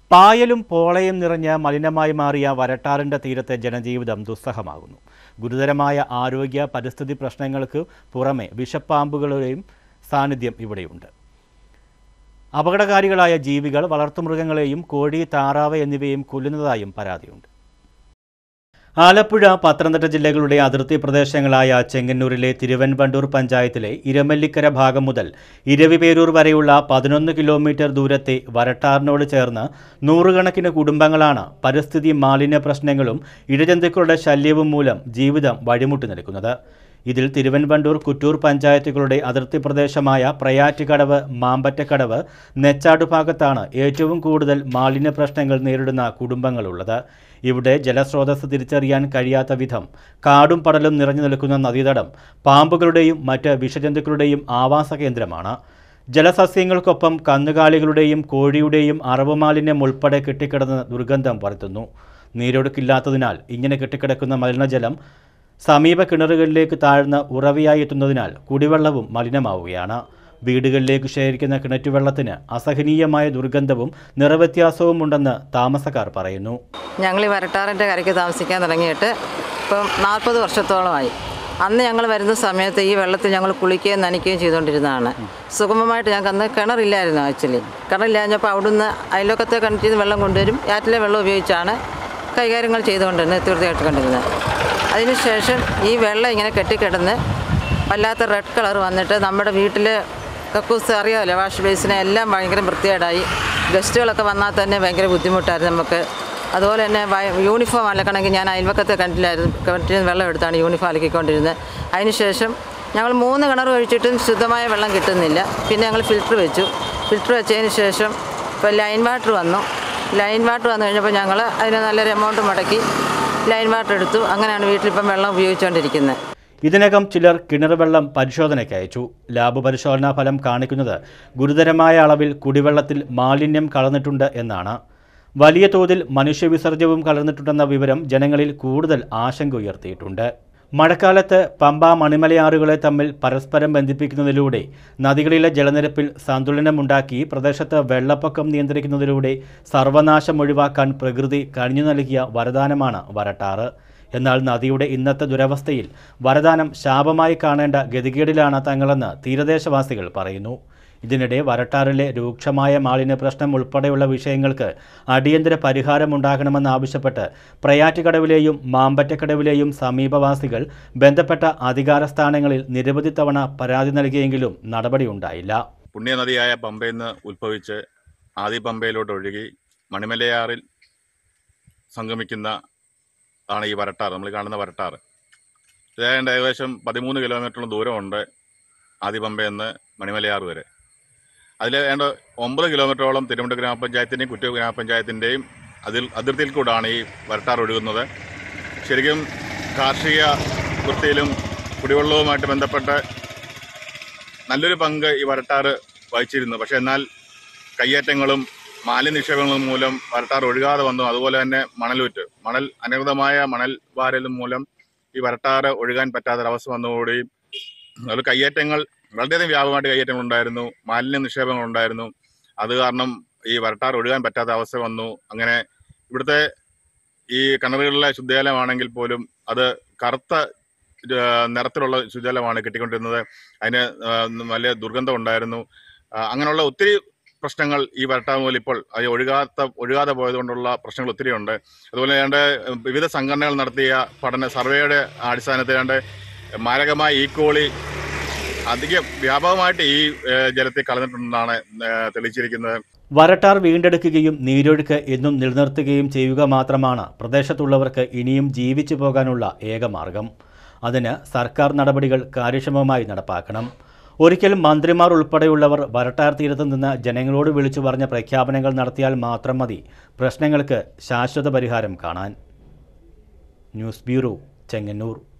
പായലും പോളയും നിറഞ്ഞ മലിനമായി മാറിയ വരട്ടാറിൻ്റെ തീരത്തെ ജനജീവിതം ദുസ്സഹമാകുന്നു ഗുരുതരമായ ആരോഗ്യ പരിസ്ഥിതി പ്രശ്നങ്ങൾക്ക് പുറമെ വിഷപ്പാമ്പുകളുടെയും സാന്നിധ്യം ഇവിടെയുണ്ട് അപകടകാരികളായ ജീവികൾ വളർത്തുമൃഗങ്ങളെയും കോഴി താറാവ് എന്നിവയും കൊല്ലുന്നതായും പരാതിയുണ്ട് ആലപ്പുഴ പത്തനംതിട്ട ജില്ലകളുടെ അതിർത്തി പ്രദേശങ്ങളായ ചെങ്ങന്നൂരിലെ തിരുവൻപണ്ടൂർ പഞ്ചായത്തിലെ ഇരമല്ലിക്കര ഭാഗം മുതൽ ഇരവിപേരൂർ വരെയുള്ള പതിനൊന്ന് കിലോമീറ്റർ ദൂരത്തെ വരട്ടാറിനോട് ചേർന്ന് നൂറുകണക്കിന് കുടുംബങ്ങളാണ് പരിസ്ഥിതി മാലിന്യ പ്രശ്നങ്ങളും ഇഴജന്തുക്കളുടെ ശല്യവും മൂലം ജീവിതം വഴിമുട്ടി നിൽക്കുന്നത് ഇതിൽ തിരുവൻപണ്ടൂർ കുറ്റൂർ പഞ്ചായത്തുകളുടെ അതിർത്തി പ്രദേശമായ പ്രയാറ്റുകടവ് മാമ്പറ്റക്കടവ് നെച്ചാട് ഭാഗത്താണ് ഏറ്റവും കൂടുതൽ മാലിന്യ പ്രശ്നങ്ങൾ നേരിടുന്ന കുടുംബങ്ങളുള്ളത് ഇവിടെ ജലസ്രോതസ് തിരിച്ചറിയാൻ കഴിയാത്ത വിധം കാടും പടലും നിറഞ്ഞു നിൽക്കുന്ന നദീതടം പാമ്പുകളുടെയും മറ്റ് വിഷജന്തുക്കളുടെയും ആവാസ കേന്ദ്രമാണ് ജലസസ്യങ്ങൾക്കൊപ്പം കന്നുകാലികളുടെയും കോഴിയുടെയും അറവ് മാലിന്യം ഉൾപ്പെടെ കെട്ടിക്കിടന്ന് ദുർഗന്ധം പരത്തുന്നു നീരൊഴുക്കില്ലാത്തതിനാൽ ഇങ്ങനെ കെട്ടിക്കിടക്കുന്ന മലിനജലം സമീപ കിണറുകളിലേക്ക് താഴ്ന്ന് ഉറവിയായി എത്തുന്നതിനാൽ കുടിവെള്ളവും മലിനമാവുകയാണ് വീടുകളിലേക്ക് ശേഖരിക്കുന്ന കിണറ്റുവെള്ളത്തിന് അസഹനീയമായ ദുർഗന്ധവും നിറവ്യത്യാസവും ഉണ്ടെന്ന് താമസക്കാർ പറയുന്നു ഞങ്ങൾ ഈ വരട്ടാറിൻ്റെ കരയ്ക്ക് താമസിക്കാൻ തുടങ്ങിയിട്ട് ഇപ്പം നാൽപ്പത് വർഷത്തോളമായി അന്ന് ഞങ്ങൾ വരുന്ന സമയത്ത് ഈ വെള്ളത്തിൽ ഞങ്ങൾ കുളിക്കുകയും നനയ്ക്കുകയും ചെയ്തുകൊണ്ടിരുന്നതാണ് സുഗമമായിട്ട് ഞങ്ങൾക്ക് അന്ന് കിണറില്ലായിരുന്നു ആക്ച്വലി കിണറില്ലാഞ്ഞപ്പോൾ അവിടുന്ന് അയൽവക്കത്തെ കിണറ്റിൽ നിന്ന് വെള്ളം കൊണ്ടുവരും ആറ്റിലെ വെള്ളം ഉപയോഗിച്ചാണ് കൈകാര്യങ്ങൾ ചെയ്തുകൊണ്ടിരുന്നത് തീർച്ചയായിട്ടുകൊണ്ടിരുന്നത് അതിനുശേഷം ഈ വെള്ളം ഇങ്ങനെ കെട്ടിക്കിടന്ന് വല്ലാത്ത റെഡ് കളർ വന്നിട്ട് നമ്മുടെ വീട്ടിൽ കക്കൂസ് അറിയാമല്ലോ വാഷ് ബേസിനെ എല്ലാം ഭയങ്കര വൃത്തികേടായി ഗസ്റ്റുകളൊക്കെ വന്നാൽ തന്നെ ഭയങ്കര ബുദ്ധിമുട്ടായിരുന്നു നമുക്ക് അതുപോലെ തന്നെ വയ- യൂണിഫോം അലക്കണമെങ്കിൽ ഞാൻ അയൽവക്കത്തെ കിണറ്റിലായിരുന്നു കിണറ്റിൽ നിന്ന് വെള്ളം എടുത്താണ് യൂണിഫോം അലക്കിക്കൊണ്ടിരുന്നത് അതിനുശേഷം ഞങ്ങൾ മൂന്ന് കിണർ ഒഴിച്ചിട്ടും ശുദ്ധമായ വെള്ളം കിട്ടുന്നില്ല പിന്നെ ഞങ്ങൾ ഫിൽറ്റർ വെച്ചു ഫിൽറ്റർ വെച്ചതിന് ശേഷം ഇപ്പോൾ ലൈൻ വാട്ടർ വന്നു ലൈൻ വാട്ടർ വന്നു കഴിഞ്ഞപ്പോൾ ഞങ്ങൾ അതിന് നല്ലൊരു എമൗണ്ട് മുടക്കി ലൈൻ വാട്ടർ എടുത്തു അങ്ങനെയാണ് വീട്ടിലിപ്പം വെള്ളം ഉപയോഗിച്ചുകൊണ്ടിരിക്കുന്നത് ഇതിനകം ചിലർ കിണർ വെള്ളം പരിശോധനയ്ക്ക് അയച്ചു ലാബ് പരിശോധനാ ഫലം കാണിക്കുന്നത് ഗുരുതരമായ അളവിൽ കുടിവെള്ളത്തിൽ മാലിന്യം കലർന്നിട്ടുണ്ട് എന്നാണ് വലിയ തോതിൽ മനുഷ്യവിസർജ്യവും കലർന്നിട്ടുണ്ടെന്ന വിവരം ജനങ്ങളിൽ കൂടുതൽ ആശങ്ക ഉയർത്തിയിട്ടുണ്ട് മഴക്കാലത്ത് പമ്പ മണിമലയാറുകളെ തമ്മിൽ പരസ്പരം ബന്ധിപ്പിക്കുന്നതിലൂടെ നദികളിലെ ജലനിരപ്പിൽ സന്തുലനമുണ്ടാക്കി പ്രദേശത്ത് വെള്ളപ്പൊക്കം നിയന്ത്രിക്കുന്നതിലൂടെ സർവനാശം ഒഴിവാക്കാൻ പ്രകൃതി കഴിഞ്ഞു നൽകിയ വരദാനമാണ് വരട്ടാറ് എന്നാൽ നദിയുടെ ഇന്നത്തെ ദുരവസ്ഥയിൽ വരദാനം ശാപമായി കാണേണ്ട ഗതികേടിലാണ് തങ്ങളെന്ന് തീരദേശവാസികൾ പറയുന്നു ഇതിനിടെ വരട്ടാറിലെ രൂക്ഷമായ മാലിന്യ പ്രശ്നം ഉൾപ്പെടെയുള്ള വിഷയങ്ങൾക്ക് അടിയന്തര പരിഹാരമുണ്ടാകണമെന്നാവശ്യപ്പെട്ട് പ്രയാറ്റുകടവിലെയും മാമ്പറ്റക്കടവിലെയും സമീപവാസികൾ ബന്ധപ്പെട്ട അധികാര സ്ഥാനങ്ങളിൽ നിരവധി തവണ പരാതി നൽകിയെങ്കിലും നടപടിയുണ്ടായില്ല പുണ്യനദിയായ പമ്പയിൽ നിന്ന് ഉത്ഭവിച്ച് ആദി പമ്പയിലോട്ട് ഒഴുകി മണിമലയാറിൽ സംഗമിക്കുന്ന ആണ് ഈ വരട്ടാറ് നമ്മൾ കാണുന്ന വരട്ടാറ് ഇതായത് ഏകദേശം പതിമൂന്ന് കിലോമീറ്ററോളം ദൂരമുണ്ട് ആദി പമ്പയിൽ നിന്ന് മണിമലയാർ വരെ അതിൽ ഏതാണ്ട് ഒമ്പത് കിലോമീറ്ററോളം തിരുവനന്തപുരം ഗ്രാമപഞ്ചായത്തിൻ്റെയും കുറ്റൂർ ഗ്രാമപഞ്ചായത്തിൻ്റെയും അതിൽ അതിർത്തിയിൽ കൂടാണ് ഈ വരട്ടാർ ഒഴുകുന്നത് ശരിക്കും കാർഷിക വൃത്തിയിലും കുടിവെള്ളവുമായിട്ട് ബന്ധപ്പെട്ട് നല്ലൊരു പങ്ക് ഈ വരട്ടാറ് വഹിച്ചിരുന്നു പക്ഷെ എന്നാൽ കയ്യേറ്റങ്ങളും മാലിന്യ നിക്ഷേപങ്ങളും മൂലം വരട്ടാർ ഒഴുകാതെ വന്നു അതുപോലെ തന്നെ മണലൂറ്റ് മണൽ അനധികൃതമായ മണൽ വാരലും മൂലം ഈ വരട്ടാറ് ഒഴുകാൻ പറ്റാത്തൊരവസ്ഥ വന്നുകൂടി അത് കയ്യേറ്റങ്ങൾ വളരെയധികം വ്യാപകമായിട്ട് കയ്യേറ്റങ്ങൾ ഉണ്ടായിരുന്നു മാലിന്യ നിക്ഷേപങ്ങൾ ഉണ്ടായിരുന്നു അത് കാരണം ഈ വരട്ടാർ ഒഴുകാൻ പറ്റാത്ത അവസ്ഥ വന്നു അങ്ങനെ ഇവിടുത്തെ ഈ കിണറുകളിലെ ശുദ്ധജലമാണെങ്കിൽ പോലും അത് കറുത്ത ആ, നിറത്തിലുള്ള ശുദ്ധജലമാണ് കിട്ടിക്കൊണ്ടിരുന്നത് അതിന് ആ, വലിയ ദുർഗന്ധം ഉണ്ടായിരുന്നു ആ, അങ്ങനെയുള്ള ഒത്തിരി പ്രശ്നങ്ങൾ ഈ വരട്ടാർ മൂലം ഇപ്പോൾ അത് ഒഴുകാത്ത ഒഴുകാതെ പോയത് കൊണ്ടുള്ള പ്രശ്നങ്ങൾ ഒത്തിരി ഉണ്ട് അതുപോലെ ഏതാണ്ട് വിവിധ സംഘടനകൾ നടത്തിയ പഠന സർവേയുടെ അടിസ്ഥാനത്തിൽ ഏതാണ്ട് മാരകമായ ഈക്കോളി അധികം വ്യാപകമായിട്ട് ഈ ഏഹ്, ജലത്തിൽ കലർന്നിട്ടുണ്ടെന്നാണ് ഏഹ്, തെളിയിച്ചിരിക്കുന്നത് വരട്ടാർ വീണ്ടെടുക്കുകയും നീരൊഴുക്ക് എന്നും നിലനിർത്തുകയും ചെയ്യുക മാത്രമാണ് പ്രദേശത്തുള്ളവർക്ക് ഇനിയും ജീവിച്ചു പോകാനുള്ള ഏക മാർഗം അതിന് സർക്കാർ നടപടികൾ കാര്യക്ഷമമായി നടപ്പാക്കണം ഒരിക്കൽ മന്ത്രിമാർ ഉൾപ്പെടെയുള്ളവർ വരട്ടാർ തീരത്ത് നിന്ന് ജനങ്ങളോട് വിളിച്ചു പറഞ്ഞ പ്രഖ്യാപനങ്ങൾ നടത്തിയാൽ മാത്രം മതി പ്രശ്നങ്ങൾക്ക് ശാശ്വത പരിഹാരം കാണാൻ ന്യൂസ് ബ്യൂറോ ചെങ്ങന്നൂർ